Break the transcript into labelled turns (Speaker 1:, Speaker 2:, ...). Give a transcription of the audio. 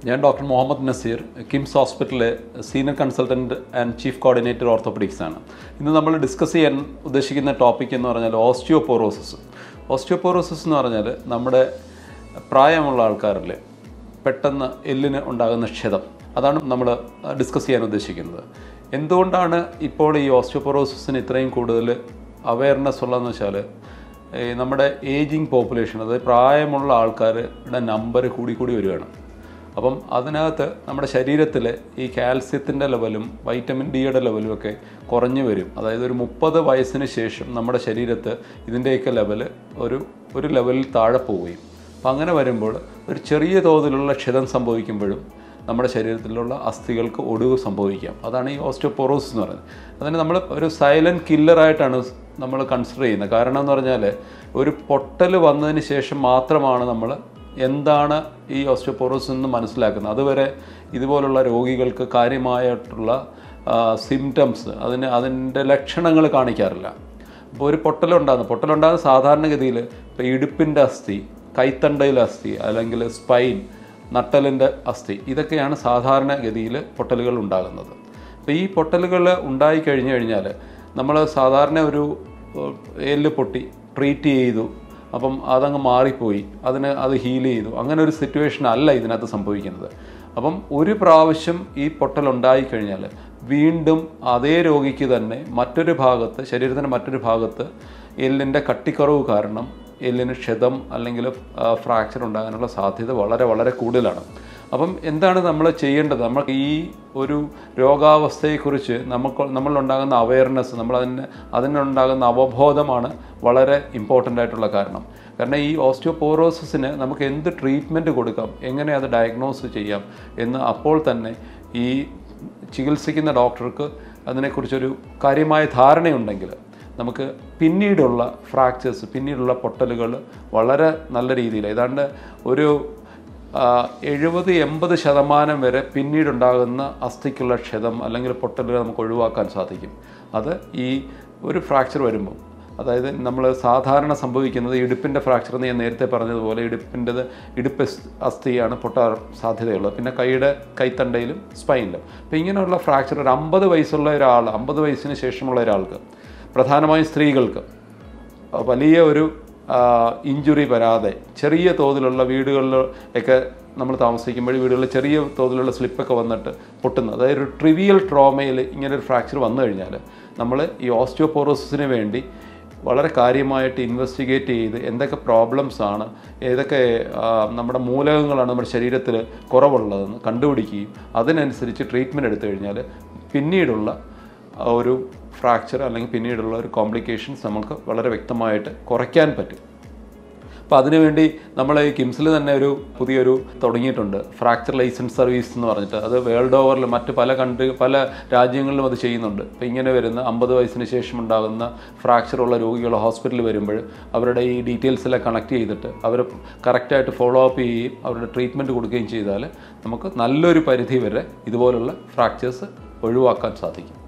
Speaker 1: ഞാൻ ഡോക്ടർ മുഹമ്മദ് നസീർ കിംസ് ഹോസ്പിറ്റലിലെ senior consultant and chief coordinator orthopaedics ആണ് ഇന്ന് നമ്മൾ ഡിസ്കസ് ചെയ്യാൻ ഉദ്ദേശിക്കുന്ന ടോപ്പിക് എന്ന് പറഞ്ഞാൽ ഓസ്റ്റിയോപോറോസിസ് ഓസ്റ്റിയോപോറോസിസ് എന്ന് പറഞ്ഞാൽ നമ്മുടെ പ്രായമുള്ള ആൾക്കാരിൽ പെട്ടെന്ന് എല്ലിന് ഉണ്ടാകുന്ന ക്ഷതം അതാണ് നമ്മൾ ഡിസ്കസ് ചെയ്യാൻ ഉദ്ദേശിക്കുന്നത് എന്തുകൊണ്ടാണ് ഇപ്പോൾ ഈ ഓസ്റ്റിയോപോറോസിസിന് ഇത്രയും കൂടുതൽ അവയർനെസ് ഉള്ളതെന്ന് വെച്ചാൽ ഈ നമ്മുടെ ഏജിങ് പോപ്പുലേഷൻ അതായത് പ്രായമുള്ള ആൾക്കാരുടെ നമ്പർ കൂടി കൂടി വരികയാണ് അപ്പം അതിനകത്ത് നമ്മുടെ ശരീരത്തിൽ ഈ കാൽസ്യത്തിൻ്റെ ലെവലും വൈറ്റമിൻ ഡിയുടെ ലെവലും ഒക്കെ കുറഞ്ഞു വരും അതായത് ഒരു മുപ്പത് വയസ്സിന് ശേഷം നമ്മുടെ ശരീരത്ത് ഇതിൻ്റെയൊക്കെ ലെവൽ ഒരു ഒരു ലെവലിൽ താഴെ പോവുകയും അപ്പം അങ്ങനെ വരുമ്പോൾ ഒരു ചെറിയ തോതിലുള്ള ക്ഷതം സംഭവിക്കുമ്പോഴും നമ്മുടെ ശരീരത്തിലുള്ള അസ്ഥികൾക്ക് ഒടിവ് സംഭവിക്കാം അതാണ് ഈ ഓസ്റ്റിയോപോറോസിസ് എന്ന് പറയുന്നത് അതിന് നമ്മൾ ഒരു സൈലൻറ്റ് കില്ലറായിട്ടാണ് നമ്മൾ കൺസിഡർ ചെയ്യുന്നത് കാരണം എന്ന് പറഞ്ഞാൽ ഒരു പൊട്ടൽ വന്നതിന് ശേഷം മാത്രമാണ് നമ്മൾ എന്താണ് ഈ ഓസ്റ്റിയോപോറോസിസ് എന്ന് മനസ്സിലാക്കുന്നത് അതുവരെ ഇതുപോലുള്ള രോഗികൾക്ക് കാര്യമായിട്ടുള്ള സിംറ്റംസ് അതിന് അതിൻ്റെ ലക്ഷണങ്ങൾ കാണിക്കാറില്ല ഇപ്പോൾ ഒരു പൊട്ടലുണ്ടാകുന്നു പൊട്ടലുണ്ടാകുന്ന സാധാരണഗതിയിൽ ഇപ്പോൾ ഇടുപ്പിൻ്റെ അസ്ഥി കൈത്തണ്ടയിലെ അസ്ഥി അല്ലെങ്കിൽ സ്പൈൻ നട്ടലിൻ്റെ അസ്ഥി ഇതൊക്കെയാണ് സാധാരണഗതിയിൽ പൊട്ടലുകൾ ഉണ്ടാകുന്നത് അപ്പോൾ ഈ പൊട്ടലുകൾ ഉണ്ടായി കഴിഞ്ഞു കഴിഞ്ഞാൽ നമ്മൾ സാധാരണ ഒരു ഏഹ്, എല്ല് പൊട്ടി ട്രീറ്റ് ചെയ്തു അപ്പം അതങ്ങ് മാറിപ്പോയി അതിന് അത് ഹീൽ ചെയ്തു അങ്ങനെ ഒരു സിറ്റുവേഷൻ അല്ല ഇതിനകത്ത് സംഭവിക്കുന്നത് അപ്പം ഒരു പ്രാവശ്യം ഈ പൊട്ടൽ ഉണ്ടായി കഴിഞ്ഞാൽ വീണ്ടും അതേ രോഗിക്ക് തന്നെ മറ്റൊരു ഭാഗത്ത് ശരീരത്തിൻ്റെ മറ്റൊരു ഭാഗത്ത് എല്ലിൻ്റെ കട്ടിക്കുറവ് കാരണം എല്ലിന് ക്ഷതം അല്ലെങ്കിൽ ഫ്രാക്ചർ ഉണ്ടാകാനുള്ള സാധ്യത വളരെ വളരെ കൂടുതലാണ് അപ്പം എന്താണ് നമ്മൾ ചെയ്യേണ്ടത് നമ്മൾ ഈ ഒരു രോഗാവസ്ഥയെക്കുറിച്ച് നമുക്ക് നമ്മളിലുണ്ടാകുന്ന അവയർനെസ് നമ്മൾ അതിന് അതിനുണ്ടാകുന്ന അവബോധമാണ് വളരെ ഇമ്പോർട്ടൻ്റ് ആയിട്ടുള്ള കാരണം കാരണം ഈ ഓസ്റ്റിയോപോറോസിന് നമുക്ക് എന്ത് ട്രീറ്റ്മെൻറ്റ് കൊടുക്കാം എങ്ങനെ അത് ഡയഗ്നോസ് ചെയ്യാം എന്ന് അപ്പോൾ തന്നെ ഈ ചികിത്സിക്കുന്ന ഡോക്ടർക്ക് അതിനെക്കുറിച്ചൊരു കാര്യമായ ധാരണയുണ്ടെങ്കിൽ നമുക്ക് പിന്നീടുള്ള ഫ്രാക്ചേഴ്സ് പിന്നീടുള്ള പൊട്ടലുകൾ വളരെ നല്ല രീതിയിൽ ഏതാണ്ട് ഒരു എഴുപത് എൺപത് ശതമാനം വരെ പിന്നീടുണ്ടാകുന്ന അസ്ഥിക്കുള്ള ക്ഷതം അല്ലെങ്കിൽ പൊട്ടലുകൾ നമുക്ക് ഒഴിവാക്കാൻ സാധിക്കും അത് ഈ ഒരു ഫ്രാക്ചർ വരുമ്പോൾ അതായത് നമ്മൾ സാധാരണ സംഭവിക്കുന്നത് ഇടുപ്പിൻ്റെ ഫ്രാക്ചർ എന്ന് ഞാൻ നേരത്തെ പറഞ്ഞതുപോലെ ഇടുപ്പിൻ്റെത് ഇടുപ്പ് അസ്- അസ്ഥിയാണ് പൊട്ടാൻ സാധ്യതയുള്ളത് പിന്നെ കൈയുടെ കൈത്തണ്ടയിലും സ്പൈനിലും അപ്പോൾ ഇങ്ങനെയുള്ള ഫ്രാക്ചർ ഒരു അമ്പത് വയസ്സുള്ള ഒരാൾ അമ്പത് വയസ്സിന് ശേഷമുള്ള ഒരാൾക്ക് പ്രധാനമായും സ്ത്രീകൾക്ക് വലിയ ഒരു ഇഞ്ചുറി വരാതെ ചെറിയ തോതിലുള്ള വീടുകളിൽ ഒക്കെ നമ്മൾ താമസിക്കുമ്പോൾ വീടുകളിൽ ചെറിയ തോതിലുള്ള സ്ലിപ്പൊക്കെ വന്നിട്ട് പൊട്ടുന്നത് അതായത് ഒരു ട്രിവിയൽ ട്രോമയിൽ ഇങ്ങനെ ഒരു ഫ്രാക്ചർ വന്നു കഴിഞ്ഞാൽ നമ്മൾ ഈ ഓസ്റ്റിയോപോറോസിന് വേണ്ടി വളരെ കാര്യമായിട്ട് ഇൻവെസ്റ്റിഗേറ്റ് ചെയ്ത് എന്തൊക്കെ പ്രോബ്ലംസ് ആണ് ഏതൊക്കെ ആ, നമ്മുടെ മൂലകങ്ങളാണ് നമ്മുടെ ശരീരത്തിൽ കുറവുള്ളതെന്ന് കണ്ടുപിടിക്കുകയും അതിനനുസരിച്ച് ട്രീറ്റ്മെൻറ്റ് എടുത്തു കഴിഞ്ഞാൽ പിന്നീടുള്ള ആ ഒരു ഫ്രാക്ചർ അല്ലെങ്കിൽ പിന്നീടുള്ള ഒരു കോംപ്ലിക്കേഷൻസ് നമുക്ക് വളരെ വ്യക്തമായിട്ട് കുറയ്ക്കാൻ പറ്റും അപ്പോൾ അതിനുവേണ്ടി നമ്മൾ ഈ കിംസിൽ തന്നെ ഒരു പുതിയൊരു തുടങ്ങിയിട്ടുണ്ട് ഫ്രാക്ചർ ലൈസൻസ് സർവീസ് എന്ന് പറഞ്ഞിട്ട് അത് വേൾഡ് ഓവറിൽ മറ്റ് പല കൺട്രി പല രാജ്യങ്ങളിലും അത് ചെയ്യുന്നുണ്ട് അപ്പോൾ ഇങ്ങനെ വരുന്ന അമ്പത് വയസ്സിന് ശേഷം ഉണ്ടാകുന്ന ഫ്രാക്ചർ ഉള്ള രോഗികൾ ഹോസ്പിറ്റലിൽ വരുമ്പോൾ അവരുടെ ഈ ഡീറ്റെയിൽസ് എല്ലാം കണക്ട് ചെയ്തിട്ട് അവർ കറക്റ്റായിട്ട് ഫോളോ അപ്പ് ചെയ്യുകയും അവരുടെ ട്രീറ്റ്മെൻറ്റ് കൊടുക്കുകയും ചെയ്താൽ നമുക്ക് നല്ലൊരു പരിധി വരെ ഇതുപോലുള്ള ഫ്രാക്ചേഴ്സ് ഒഴിവാക്കാൻ സാധിക്കും